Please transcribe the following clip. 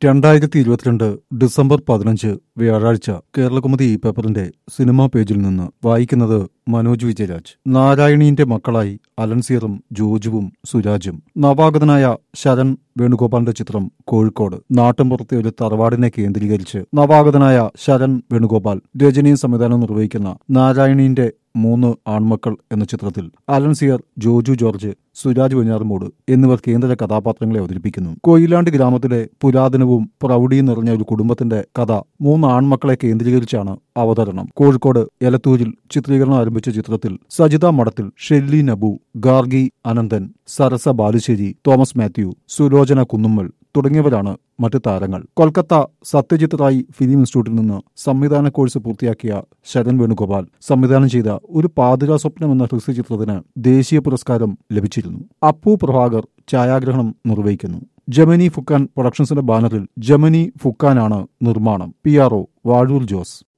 രണ്ടായിരത്തി ഇരുപത്തിരണ്ട് ഡിസംബർ പതിനഞ്ച് വ്യാഴാഴ്ച കേരളകുമുദി ഈ പേപ്പറിന്റെ സിനിമാ പേജിൽ നിന്ന് വായിക്കുന്നത് മനോജ് വിജയരാജ് നാരായണീന്റെ മക്കളായി അലൻസിയറും ജോജുവും സുരാജും നവാഗതനായ ശരൺ വേണുഗോപാലിന്റെ ചിത്രം കോഴിക്കോട് നാട്ടിൻപുറത്തെ ഒരു തറവാടിനെ കേന്ദ്രീകരിച്ച് നവാഗതനായ ശരൺ വേണുഗോപാൽ രചനയും സംവിധാനവും നിർവഹിക്കുന്ന നാരായണീന്റെ മൂന്ന് ആൺമക്കൾ എന്ന ചിത്രത്തിൽ അലൻസിയർ ജോജു ജോർജ് സുരാജ് വെഞ്ഞാറുമൂട് എന്നിവർ കേന്ദ്ര കഥാപാത്രങ്ങളെ അവതരിപ്പിക്കുന്നു കൊയിലാണ്ട് ഗ്രാമത്തിലെ പുരാതനവും പ്രൗഢിയും നിറഞ്ഞ ഒരു കുടുംബത്തിന്റെ കഥ മൂന്ന് ആൺമക്കളെ കേന്ദ്രീകരിച്ചാണ് അവതരണം കോഴിക്കോട് എലത്തൂരിൽ ചിത്രീകരണം ആരംഭിച്ച ചിത്രത്തിൽ സജിത മഠത്തിൽ ഷെല്ലി നബു ഗാർഗി അനന്തൻ സരസ ബാലുശ്ശേരി തോമസ് മാത്യു സുലോചന കുന്നുമ്മൽ തുടങ്ങിയവരാണ് മറ്റ് താരങ്ങൾ കൊൽക്കത്ത സത്യജിത് റായ് ഫിലിം ഇൻസ്റ്റിറ്റ്യൂട്ടിൽ നിന്ന് സംവിധാന കോഴ്സ് പൂർത്തിയാക്കിയ ശരൺ വേണുഗോപാൽ സംവിധാനം ചെയ്ത ഒരു പാതിരാ സ്വപ്നം എന്ന ഹ്രസ്വ ചിത്രത്തിന് ദേശീയ പുരസ്കാരം ലഭിച്ചിരുന്നു അപ്പു പ്രഭാകർ ഛായാഗ്രഹണം നിർവഹിക്കുന്നു ജമനി ഫുക്കാൻ പ്രൊഡക്ഷൻസിന്റെ ബാനറിൽ ജമനി ഫുക്കാനാണ് നിർമ്മാണം P R O Vazhoor Jose